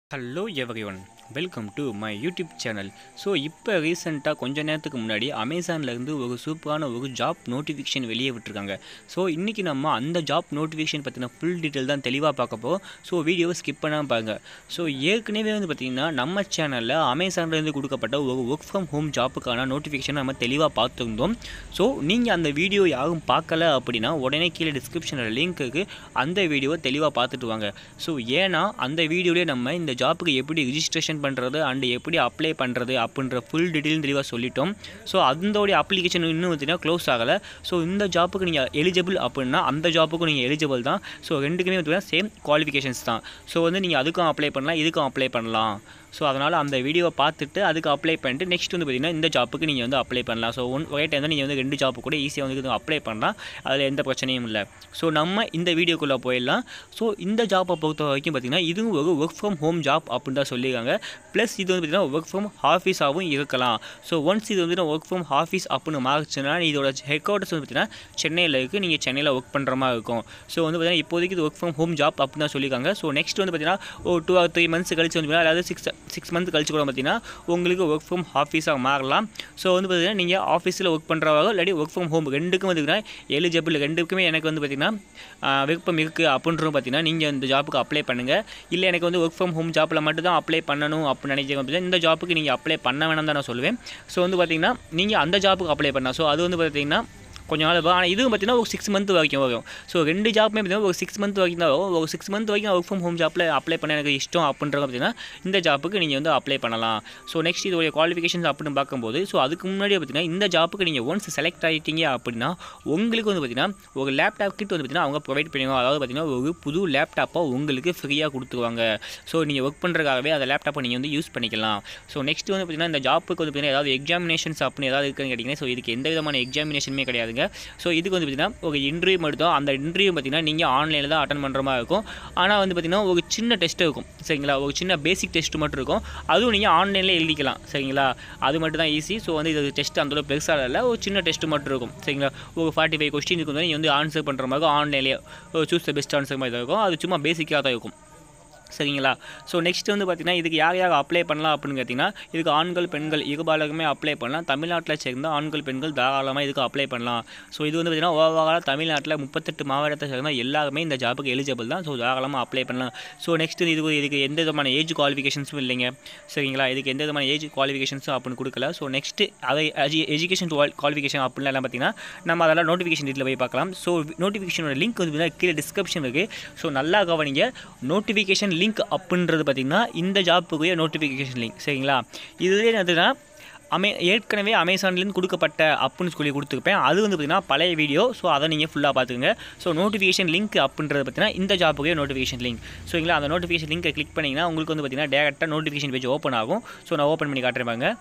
hello everyone welcome to my YouTube channel so இப்போ ரீசெண்டாக கொஞ்ச நேரத்துக்கு முன்னாடி அமேசான்லேருந்து ஒரு சூப்பரான ஒரு ஜாப் நோட்டிஃபிகேஷன் வெளியே விட்டுருக்காங்க ஸோ இன்றைக்கி நம்ம அந்த ஜாப் நோட்டிஃபிகேஷன் பற்றின ஃபுல் டீட்டெயில் தான் தெளிவாக பார்க்க போகிறோம் ஸோ வீடியோவை ஸ்கிப் பண்ணாமல் பாருங்க ஸோ ஏற்கனவே வந்து பார்த்திங்கன்னா நம்ம சேனலில் அமேசான்லேருந்து கொடுக்கப்பட்ட ஒரு ஒர்க் ஃப்ரம் ஹோம் ஜாப்புக்கான நோட்டிஃபிகேஷன் நம்ம தெளிவாக பார்த்துருந்தோம் ஸோ நீங்கள் அந்த வீடியோ யாரும் பார்க்கல அப்படின்னா உடனே கீழே டிஸ்கிரிப்ஷனில் லிங்க் இருக்குது அந்த வீடியோவை தெளிவாக பார்த்துட்டு வாங்க ஸோ ஏன்னா அந்த வீடியோலேயே நம்ம இந்த ஜாப்புக்கு எப்படி ரிஜிஸ்ட்ரேஷன் பண்ணுறது அண்ட் எப்படி அப்ளை பண்ணுறது அப்படின்ற ஃபுல் டீட்டெயில் தெளிவாக சொல்லிட்டோம் ஸோ அதோடைய அப்ளிகேஷன் இன்னும் பார்த்தீங்கன்னா க்ளோஸ் ஆகலை ஸோ இந்த ஜாப்புக்கு நீங்கள் எலிஜிபிள் அப்படின்னா அந்த ஜாப்புக்கும் நீங்கள் எலிஜிபிள் தான் ஸோ ரெண்டுக்குமே பார்த்தீங்கன்னா சேம் குவாலிஃபிகேஷன்ஸ் தான் ஸோ வந்து நீங்கள் அதுக்கும் அப்ளை பண்ணலாம் இதுக்கும் அப்ளை பண்ணலாம் ஸோ அதனால் அந்த வீடியோவை பார்த்துட்டு அதுக்கு அப்ளை பண்ணிட்டு நெக்ஸ்ட் வந்து பார்த்திங்கன்னா இந்த ஜாப்புக்கு நீங்கள் வந்து அப்ளை பண்ணலாம் ஸோ ஒன் ஒரே டைம் தான் நீங்கள் வந்து ரெண்டு ஜாப்பு கூட ஈஸியாக வந்து அப்ளை பண்ணலாம் அதில் எந்த பிரச்சனையும் இல்லை ஸோ நம்ம இந்த வீடியோக்குள்ளே போயிடலாம் ஸோ இந்த ஜாப்பை பொறுத்த வரைக்கும் பார்த்திங்கன்னா இதுவும் ஒரு ஒர்க் ஃப்ரம் ஹோம் ஜாப் அப்படின்னு தான் சொல்லியிருக்காங்க ப்ளஸ் இது வந்து பார்த்திங்கன்னா ஒர்க் ஃப்ரம் ஆஃபீஸாகவும் இருக்கலாம் ஸோ ஒன்ஸ் இது வந்து ஒர்க் ஃப்ரம் ஆஃபீஸ் அப்படின்னு மாறிச்சுன்னா இதோட ஹெட் குவார்ட்டர்ஸ் வந்து பார்த்திங்கன்னா சென்னையில் இருக்குது நீங்கள் சென்னையில் ஒர்க் பண்ணுற மாதிரி இருக்கும் ஸோ வந்து பார்த்திங்கன்னா இப்போதைக்கு இது ஒர்க் ஃப்ரம் ஹோம் ஜாப் அப்படின்னு தான் சொல்லியிருக்காங்க ஸோ நெக்ஸ்ட் வந்து பார்த்திங்கன்னா ஒரு டூ ஆர் த்ரீ மந்த்ஸ் கழிச்சு வந்து பார்த்திங்கன்னா அதாவது சிக்ஸ் சிக்ஸ் மந்த் கழிச்சு கூட பார்த்தீங்கன்னா உங்களுக்கு ஒர்க் ஃப்ரம் ஆஃபீஸாக மாறலாம் ஸோ வந்து பார்த்தீங்கன்னா நீங்கள் ஆஃபீஸில் ஒர்க் பண்ணுறவங்க இல்லாட்டி ஒர்க் ஃப்ரம் ஹோம் ரெண்டுக்கும் வந்து எலிஜிபிள் ரெண்டுக்குமே எனக்கு வந்து பார்த்திங்கன்னா ஆஹ், விருப்பம் இருக்குது அப்படின்றது பார்த்தீங்கன்னா நீங்கள் இந்த ஜாப்புக்கு அப்ளை பண்ணுங்கள் இல்லை எனக்கு வந்து ஒர்க் ஃப்ரம் ஹோம் ஜாப்பில் மட்டும் தான் அப்ளை பண்ணணும் அப்படின்னு நினைக்கிறேன் அப்படின்னா இந்த ஜாப்புக்கு நீங்கள் அப்ளை பண்ண வேணாம் தான் நான் சொல்லுவேன் ஸோ வந்து பார்த்தீங்கன்னா நீங்கள் அந்த ஜாப்புக்கு அப்ளை பண்ணலாம் ஸோ அது வந்து பார்த்தீங்கன்னா கொஞ்ச நாள் வரும் ஆனால் இதுவும் பார்த்தீங்கன்னா ஒரு சிக்ஸ் மந்த் வரைக்கும் வரும் ஸோ ரெண்டு ஜாப்புமே பார்த்தீங்கன்னா ஒரு சிக்ஸ் மந்த் வரைக்கும் தான் வரும் ஒரு சிக்ஸ் மந்த் வரைக்கும் ஒர்க் ஃப்ரம் ஹோம் ஜாப்பில் அப்ளை பண்ண எனக்கு இஷ்டம் அப்படின்றது பார்த்தீங்கன்னா இந்த ஜாப்புக்கு நீங்கள் வந்து அப்ளை பண்ணலாம் ஸோ நெக்ஸ்ட் இதோடைய குவாலிஃபிகேஷன்ஸ் அப்படின்னு பார்க்கும்போது ஸோ அதுக்கு முன்னாடி பார்த்தீங்கன்னா இந்த ஜாப்புக்கு நீங்கள் ஒன்ஸ் செலக்ட் ஆகிட்டீங்க அப்படின்னா உங்களுக்கு வந்து பார்த்தீங்கன்னா ஒரு லேப்டாப் கிட் வந்து பார்த்தீங்கன்னா அவங்க ப்ரொவைட் பண்ணுவாங்க அதாவது பார்த்தீங்கன்னா ஒரு புது லேப்டாப்பை உங்களுக்கு ஃப்ரீயாக கொடுத்துருவாங்க ஸோ நீங்கள் ஒர்க் பண்ணுறதுக்காகவே அந்த லேப்டாப்பை நீங்கள் வந்து யூஸ் பண்ணிக்கலாம் ஸோ நெக்ஸ்ட் வந்து பார்த்தீங்கன்னா இந்த ஜாப்புக்கு வந்து பார்த்தீங்கன்னா ஏதாவது எக்ஸாமினேஷன்ஸ் அப்படின்னு ஏதாவது இருக்குன்னு கேட்டிங்கன்னா ஸோ இதுக்கு எந்த விதமான எக்ஸாமினேஷனுமே கிடையாதுங்க ஸோ இதுக்கு வந்து பார்த்தீங்கன்னா ஒரு இன்டர்வியூ மட்டும் தான் அந்த இன்டர்வியூ பார்த்தீங்கன்னா நீங்கள் ஆன்லைனில் தான் அட்டன் பண்ணுற மாதிரி இருக்கும் ஆனால் வந்து பார்த்தீங்கன்னா ஒரு சின்ன டெஸ்ட் இருக்கும் சரிங்களா ஒரு சின்ன பேசிக் டெஸ்ட் மட்டும் இருக்கும் அதுவும் நீங்கள் ஆன்லைனில் எழுதிக்கலாம் சரிங்களா அது மட்டும் தான் ஈஸி ஸோ வந்து இது டெஸ்ட் அந்த அளவுக்கு பெருசாக இல்லை ஒரு சின்ன டெஸ்ட் மட்டும் இருக்கும் சரிங்களா ஒரு ஃபார்ட்டி ஃபைவ் கொஸ்டினுக்கு வந்து நீங்கள் வந்து ஆன்சர் பண்ணுற மாதிரி ஆன்லைன்லேயே சூஸ் த பெஸ்ட் ஆன்சர் மாதிரி தான் இருக்கும் அது சும்மா பேசிக்காக தான் இருக்கும் சரிங்களா ஸோ நெக்ஸ்ட் வந்து பார்த்திங்கன்னா இதுக்கு யார் யார் அப்ளை பண்ணலாம் அப்படின்னு கேட்டிங்கன்னா இதுக்கு ஆண்கள் பெண்கள் இருபாலருமே அப்ளை பண்ணலாம் தமிழ்நாட்டில் சேர்ந்த ஆண்கள் பெண்கள் தாராளமாக இதுக்கு அப்ளை பண்ணலாம் ஸோ இது வந்து பார்த்திங்கன்னா ஓவராலாக தமிழ்நாட்டில் முப்பத்தெட்டு மாவட்டத்தை சேர்ந்த எல்லாருமே இந்த ஜாப்புக்கு எலிஜிபிள் தான் ஸோ தாராளமாக அப்ளை பண்ணலாம் ஸோ நெக்ஸ்ட் இது இதுக்கு எந்த விதமான ஏஜ் குவாலிஃபிகேஷன்ஸும் இல்லைங்க சரிங்களா இதுக்கு எந்த விதமான ஏஜ் குவாலிஃபிகேஷன்ஸும் அப்படின்னு கொடுக்கல ஸோ நெக்ஸ்ட்டு அதை எஜுகேஷன் குவாலிஃபிகேஷன் அப்படின்லாம் எல்லாம் பார்த்திங்கன்னா நம்ம அதெல்லாம் நோட்டிஃபிகேஷன் இதில் போய் பார்க்கலாம் ஸோ நோட்டிஃபிகேஷனோட லிங்க் வந்து பார்த்தீங்கன்னா கீழே டிஸ்கிரிப்ஷன் இருக்குது ஸோ நல்லா கவனிங்க நோட்டிஃபிகேஷன் லிங்க் அப்படின்றது பார்த்திங்கன்னா இந்த ஜாப்புக்குரிய நோட்டிஃபிகேஷன் லிங்க் சரிங்களா இதுலேயே என்னதுன்னா அமே ஏற்கனவே அமேசான்லேருந்து கொடுக்கப்பட்ட அப்புன்னு சொல்லி கொடுத்துருப்பேன் அது வந்து பார்த்திங்கன்னா பழைய வீடியோ ஸோ அதை நீங்கள் ஃபுல்லாக பார்த்துக்கங்க ஸோ நோட்டிஃபிகேஷன் லிங்க் அப்படின்றது பார்த்தீங்கன்னா இந்த ஜாப்புக்கே நோட்டிஃபிகேஷன் லிங்க் சரிங்களா அந்த நோட்டிஃபிகேஷன் லிங்கை கிளிக் பண்ணிங்கன்னா உங்களுக்கு வந்து பார்த்திங்கன்னா டேரெக்டாக நோட்டிஃபிகேஷன் பேஜ் ஓப்பன் ஆகும் ஸோ நான் ஓப்பன் பண்ணி காட்டுறேன் பாருங்க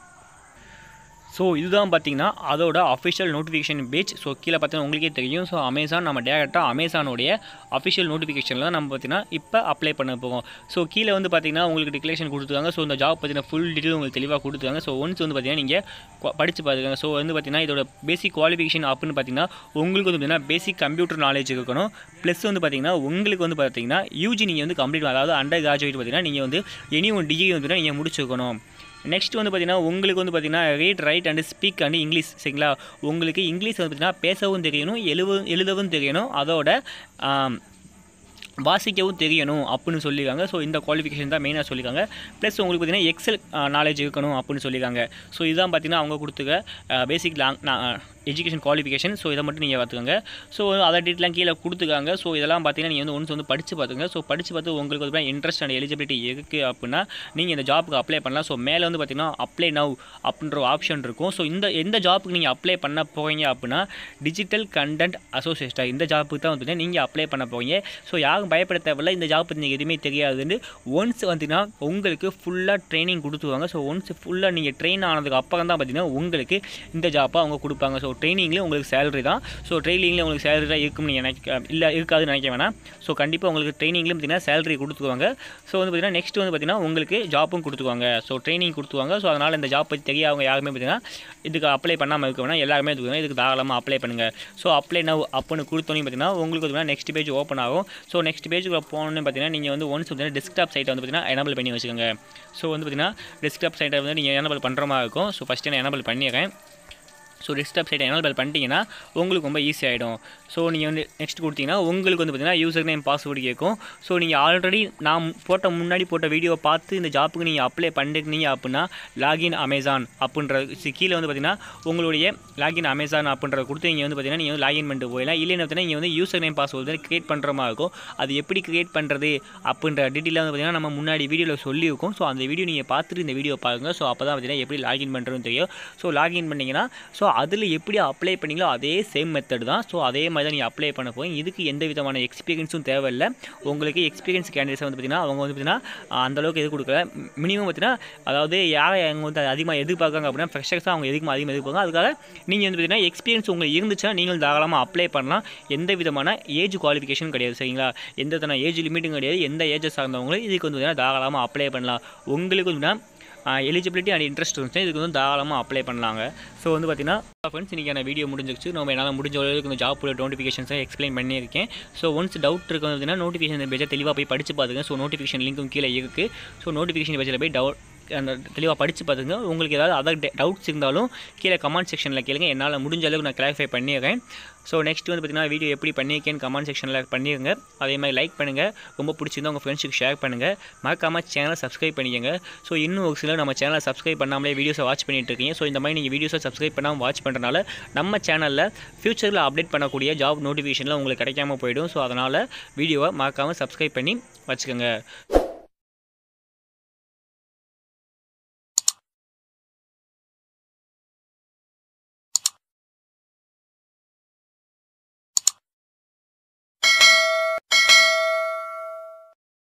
ஸோ இதுதான் பார்த்தீங்கன்னா அதோட அஃபிஷியல் நோட்டிஃபிகேஷன் பேஜ் ஸோ கீழே பார்த்தீங்கன்னா உங்களுக்கே தெரியும் ஸோ அமேசான் நம்ம டேரெக்டாக அமேசானுடைய அஃபிஷியல் நோட்டிஃபிகேஷனில் தான் நம்ம பார்த்தீங்கன்னா இப்போ அப்ளை பண்ண போகும் ஸோ கீழே வந்து பார்த்தீங்கன்னா உங்களுக்கு டிக்ளரேஷன் கொடுத்துருக்காங்க ஸோ இந்த ஜாப் பார்த்தீங்கன்னா ஃபுல் டீட்டெயில் உங்களுக்கு தெளிவாக கொடுத்துருக்காங்க ஸோ ஒன்ஸ் வந்து பார்த்தீங்கன்னா நீங்கள் படித்து பார்த்துக்கோங்க ஸோ வந்து பார்த்தீங்கன்னா இதோட பேசிக் குவாலிஃபிகேஷன் அப்படின்னு பார்த்தீங்கன்னா உங்களுக்கு வந்து பார்த்தீங்கன்னா பேசிக் கம்ப்யூட்டர் நாலேஜ் இருக்கணும் ப்ளஸ் வந்து பார்த்தீங்கன்னா உங்களுக்கு வந்து பார்த்தீங்கன்னா யூஜி நீங்கள் வந்து கம்ப்ளீட் அதாவது அண்டர் கிராஜுவேட் பார்த்தீங்கன்னா நீங்கள் வந்து எனி ஒன் டிகிரி வந்து நீங்கள் முடிச்சிருக்கணும் நெக்ஸ்ட் வந்து பார்த்தீங்கன்னா உங்களுக்கு வந்து பார்த்தீங்கன்னா read write and speak and English சரிங்களா உங்களுக்கு இங்கிலீஷ் வந்து பார்த்தீங்கன்னா பேசவும் தெரியணும் எழுவ எழுதவும் தெரியணும் அதோட ஆம், வாசிக்கவும் தெரியணும் அப்படின்னு சொல்லியிருக்காங்க ஸோ இந்த குவாலிஃபிகேஷன் தான் மெயினாக சொல்லியிருக்காங்க ப்ளஸ் உங்களுக்கு பார்த்தீங்கன்னா எக்ஸல் நாலேஜ் இருக்கணும் அப்படின்னு சொல்லியிருக்காங்க ஸோ இதுதான் பார்த்தீங்கன்னா அவங்க கொடுத்துக்க basic long education qualification so இதை மட்டும் நீங்கள் பார்த்துக்கோங்க ஸோ அதை டீட்டெயிலாம் கீழே கொடுத்துருக்காங்க ஸோ இதெல்லாம் பார்த்தீங்கன்னா நீங்கள் வந்து ஒன்ஸ் வந்து படித்து பார்த்துங்க ஸோ படித்து பார்த்து உங்களுக்கு வந்து இன்ட்ரெஸ்ட் அண்ட் எலிஜிபிலிட்டி இருக்குது அப்படின்னா நீங்கள் இந்த ஜாப்புக்கு அப்ளை பண்ணலாம் ஸோ மேலே வந்து பார்த்தீங்கன்னா அப்ளை நவ் அப்படின்ற ஆப்ஷன் இருக்கும் ஸோ இந்த எந்த ஜாப்புக்கு நீங்கள் அப்ளை பண்ண போகிறீங்க அப்படின்னா டிஜிட்டல் கண்டென்ட் அசோசியேட்டர் இந்த ஜாப்புக்கு தான் வந்து நீங்கள் அப்ளை பண்ண போகிறீங்க ஸோ யாரும் பயப்பட தேவையில்ல இந்த ஜாப் பற்றி நீங்கள் எதுவுமே தெரியாதுன்னு ஒன்ஸ் பார்த்தீங்கன்னா உங்களுக்கு ஃபுல்லாக ட்ரைனிங் கொடுத்துருவாங்க ஸோ ஒன்ஸ் ஃபுல்லாக நீங்கள் ட்ரெயின் ஆனதுக்கு அப்புறம் தான் பார்த்தீங்கன்னா உங்களுக்கு இந்த ஜாப்பை அவங்க கொடுப்பாங்க ஸோ ட்ரைனிங்கில் உங்களுக்கு சேலரி தான் ஸோ ட்ரைனிங்கில் உங்களுக்கு சேலரி தான் இருக்கும்னு நீங்கள் நினைக்க இல்லை இருக்காதுன்னு நினைக்க வேணாம் ஸோ கண்டிப்பாக உங்களுக்கு ட்ரைனிங்லேயும் பார்த்தீங்கன்னா சேலரி கொடுத்துக்குவாங்க ஸோ வந்து பார்த்தீங்கன்னா நெக்ஸ்ட் வந்து பார்த்தீங்கன்னா உங்களுக்கு ஜாப்பும் கொடுத்துக்குவாங்க ஸோ ட்ரைனிங் கொடுத்துவாங்க ஸோ அதனால் இந்த ஜாப் பற்றி தெரியாதவங்க யாருமே பார்த்தீங்கன்னா இதுக்கு அப்ளை பண்ணாமல் இருக்க வேணாம் எல்லாருமே இதுக்கு இதுக்கு தாராளமாக அப்ளை பண்ணுங்கள் ஸோ அப்ளை நவ் அப்புன்னு கொடுத்தோன்னே பார்த்தீங்கன்னா உங்களுக்கு பார்த்தீங்கன்னா நெக்ஸ்ட் பேஜ் ஓப்பன் ஆகும் ஸோ நெக்ஸ்ட் பேஜுக்குள்ள போனோன்னு பார்த்தீங்கன்னா நீங்கள் வந்து ஒன்ஸ் பார்த்தீங்கன்னா டெஸ்க்டாப் சைட்டை வந்து பார்த்தீங்கன்னா எனபிள் பண்ணி வச்சுக்கோங்க ஸோ வந்து பார்த்தீங்கன்னா டெஸ்க்டாப் சைட்டை வந்து நீங்கள் எனபிள் பண்ணுற மாதிரி இருக்கும் ஸோ ஃபஸ்ட்டு நான் எனபிள் பண்ணிடுறேன் ஸோ டெஸ்க்டாப் சைட்டை எனபிள் பண்ணிட்டீங்கன்னா உங்களுக்கு ரொம்ப ஈஸி ஆகிடும் ஸோ நீங்கள் வந்து நெக்ஸ்ட் கொடுத்தீங்கன்னா உங்களுக்கு வந்து பார்த்தீங்கன்னா யூசர் நேம் பாஸ்வேர்டு கேட்கும் ஸோ நீங்கள் ஆல்ரெடி நான் போட்ட முன்னாடி போட்ட வீடியோவை பார்த்து இந்த ஜாப்புக்கு நீங்கள் அப்ளை பண்ணிருந்தீங்க அப்படின்னா லாகின் அமேசான் அப்படின்ற சி- கீழே வந்து பார்த்தீங்கன்னா உங்களுடைய லாகின் அமேசான் அப்படின்றத கொடுத்து நீங்கள் வந்து பார்த்தீங்கன்னா நீங்கள் வந்து லாகின் பண்ணிட்டு போயிடலாம் இல்லைன்னு பார்த்தீங்கன்னா நீங்கள் வந்து யூசர் நேம் பாஸ்வேர்டு வந்து கிரியேட் பண்ணுற மாதிரி இருக்கும் அது எப்படி கிரியேட் பண்ணுறது அப்படின்ற டீட்டெயிலாக வந்து பார்த்தீங்கன்னா நம்ம முன்னாடி வீடியோவில் சொல்லியிருக்கோம் ஸோ அந்த வீடியோ நீங்கள் பார்த்துட்டு இந்த வீடியோ பாருங்கள் ஸோ அப்போ தான் பார்த்தீங்கன்னா எப்படி லாகின் பண்ணுறதுன்னு தெரியும் ஸோ லாகின் பண்ணிங்கன்னா ஸோ அதில் எப்படி அப்ளை பண்ணீங்களோ அதே சேம் மெத்தட் தான் ஸோ அதே மாதிரி தான் நீங்கள் அப்ளை பண்ண போய் இதுக்கு எந்த விதமான எக்ஸ்பீரியன்ஸும் தேவையில்லை உங்களுக்கு எக்ஸ்பீரியன்ஸ் கேண்டிடேட்ஸ் வந்து பார்த்தீங்கன்னா அவங்க வந்து பார்த்தீங்கன்னா அந்தளவுக்கு எது கொடுக்கல மினிமம் பார்த்தீங்கன்னா அதாவது யாரை அவங்க வந்து அதிகமாக எதிர்பார்க்காங்க அப்படின்னா ஃப்ரெஷர்ஸாக அவங்க எதுக்குமா அதிகமாக எதிர்பார்க்காங்க அதுக்காக நீங்கள் வந்து பார்த்தீங்கன்னா எக்ஸ்பீரியன்ஸ் உங்களுக்கு இருந்துச்சுன்னா நீங்கள் தாராளமாக அப்ளை பண்ணலாம் எந்த விதமான ஏஜ் குவாலிஃபிகேஷன் கிடையாது சரிங்களா எந்த விதமான ஏஜ் லிமிட்டும் கிடையாது எந்த ஏஜஸ் சார்ந்தவங்களும் இதுக்கு வந்து பார்த்தீங்கன்னா தாராளமாக அப்ளை பண்ணலாம் உங்களுக்கு வந்து எலிஜிபிலிட்டி அண்ட் இன்ட்ரெஸ்ட் இருந்துச்சு இதுக்கு வந்து தாராளமாக அப்ளை பண்ணலாங்க ஸோ வந்து பார்த்தீங்கன்னா ஃப்ரெண்ட்ஸ் இன்றைக்கான வீடியோ முடிஞ்சிருச்சு நம்ம என்னால் முடிஞ்ச அளவுக்கு இந்த ஜாப் நோட்டிஃபிகேஷன்ஸை எக்ஸ்பிளைன் பண்ணியிருக்கேன் ஸோ ஒன்ஸ் டவுட் இருக்கு அப்படின்னா நோட்டிஃபிகேஷன் பேஜை தெளிவாக போய் படித்து பாருங்க ஸோ நோட்டிஃபிகேஷன் லிங்க்கும் கீழே இருக்குது ஸோ நோட்டிஃபிகேஷன் பேஜில் போய் டவுட் அந்த தெளிவாக படித்து பார்த்துங்க உங்களுக்கு ஏதாவது அதர் டவுட்ஸ் இருந்தாலும் கீழே கமெண்ட் செக்ஷனில் கேளுங்க என்னால் முடிஞ்ச அளவுக்கு நான் கிளாரிஃபை பண்ணிடுறேன் ஸோ நெக்ஸ்ட் வந்து பார்த்தீங்கன்னா வீடியோ எப்படி பண்ணியிருக்கேன்னு கமெண்ட் செக்ஷனில் பண்ணிடுங்க அதே மாதிரி லைக் பண்ணுங்கள் ரொம்ப பிடிச்சிருந்தா உங்கள் ஃப்ரெண்ட்ஸுக்கு ஷேர் பண்ணுங்கள் மறக்காமல் சேனலை சப்ஸ்கிரைப் பண்ணிக்கங்க ஸோ இன்னும் ஒரு சிலர் நம்ம சேனலை சப்ஸ்கிரைப் பண்ணாமலே வீடியோஸை வாட்ச் பண்ணிட்டு இருக்கீங்க ஸோ இந்த மாதிரி நீங்கள் வீடியோஸை சப்ஸ்கிரைப் பண்ணாமல் வாட்ச் பண்ணுறனால நம்ம சேனலில் ஃப்யூச்சரில் அப்டேட் பண்ணக்கூடிய ஜாப் நோட்டிஃபிகேஷனில் உங்களுக்கு கிடைக்காம போயிடும் ஸோ அதனால் வீடியோவை மறக்காமல் சப்ஸ்கிரைப் பண்ணி வச்சுக்கோங்க